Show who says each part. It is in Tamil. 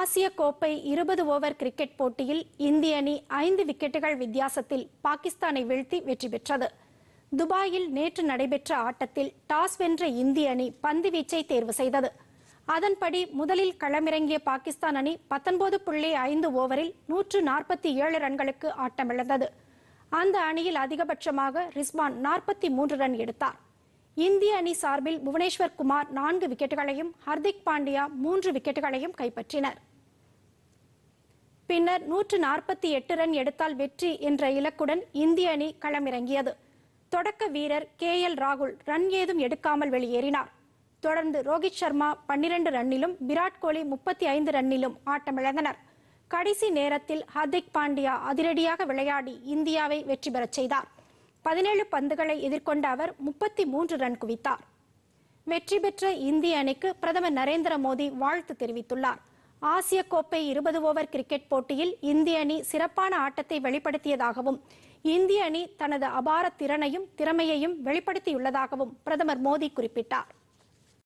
Speaker 1: ஆசிய கோப்பை இருபது ஓவர் கிரிக்கெட் போட்டியில் இந்திய அணி ஐந்து விக்கெட்டுகள் வித்தியாசத்தில் பாகிஸ்தானை வீழ்த்தி வெற்றி பெற்றது துபாயில் நேற்று நடைபெற்ற ஆட்டத்தில் டாஸ் வென்ற இந்திய அணி பந்து வீச்சை தேர்வு செய்தது அதன்படி முதலில் களமிறங்கிய பாகிஸ்தான் அணி பத்தொன்பது புள்ளி ஐந்து ஓவரில் நூற்று நாற்பத்தி ஏழு ரன்களுக்கு ஆட்டமிழந்தது அந்த அணியில் அதிகபட்சமாக ரிஸ்வான் நாற்பத்தி மூன்று ரன் எடுத்தார் இந்திய அணி சார்பில் புவனேஸ்வர் குமார் நான்கு விக்கெட்டுகளையும் ஹர்திக் பாண்டியா மூன்று விக்கெட்டுகளையும் கைப்பற்றினர் பின்னர் நூற்று நாற்பத்தி எட்டு ரன் எடுத்தால் வெற்றி என்ற இலக்குடன் இந்திய அணி களமிறங்கியது தொடக்க வீரர் கே எல் ராகுல் ரன் ஏதும் எடுக்காமல் வெளியேறினார் தொடர்ந்து ரோஹித் சர்மா பன்னிரண்டு ரன்னிலும் விராட் கோலி முப்பத்தி ஐந்து ரன்னிலும் ஆட்டமிழந்தனர் கடைசி நேரத்தில் ஹர்திக் பாண்டியா அதிரடியாக விளையாடி இந்தியாவை வெற்றி பெறச் செய்தார் பதினேழு பந்துகளை எதிர்கொண்ட அவர் முப்பத்தி மூன்று ரன் குவித்தார் வெற்றி பெற்ற இந்திய அணிக்கு பிரதமர் நரேந்திர மோடி வாழ்த்து தெரிவித்துள்ளார் ஆசிய கோப்பை இருபது ஓவர் கிரிக்கெட் போட்டியில் இந்திய அணி சிறப்பான ஆட்டத்தை வெளிப்படுத்தியதாகவும் இந்திய அணி தனது அபார திறனையும் திறமையையும் வெளிப்படுத்தியுள்ளதாகவும் பிரதமர் மோடி குறிப்பிட்டார்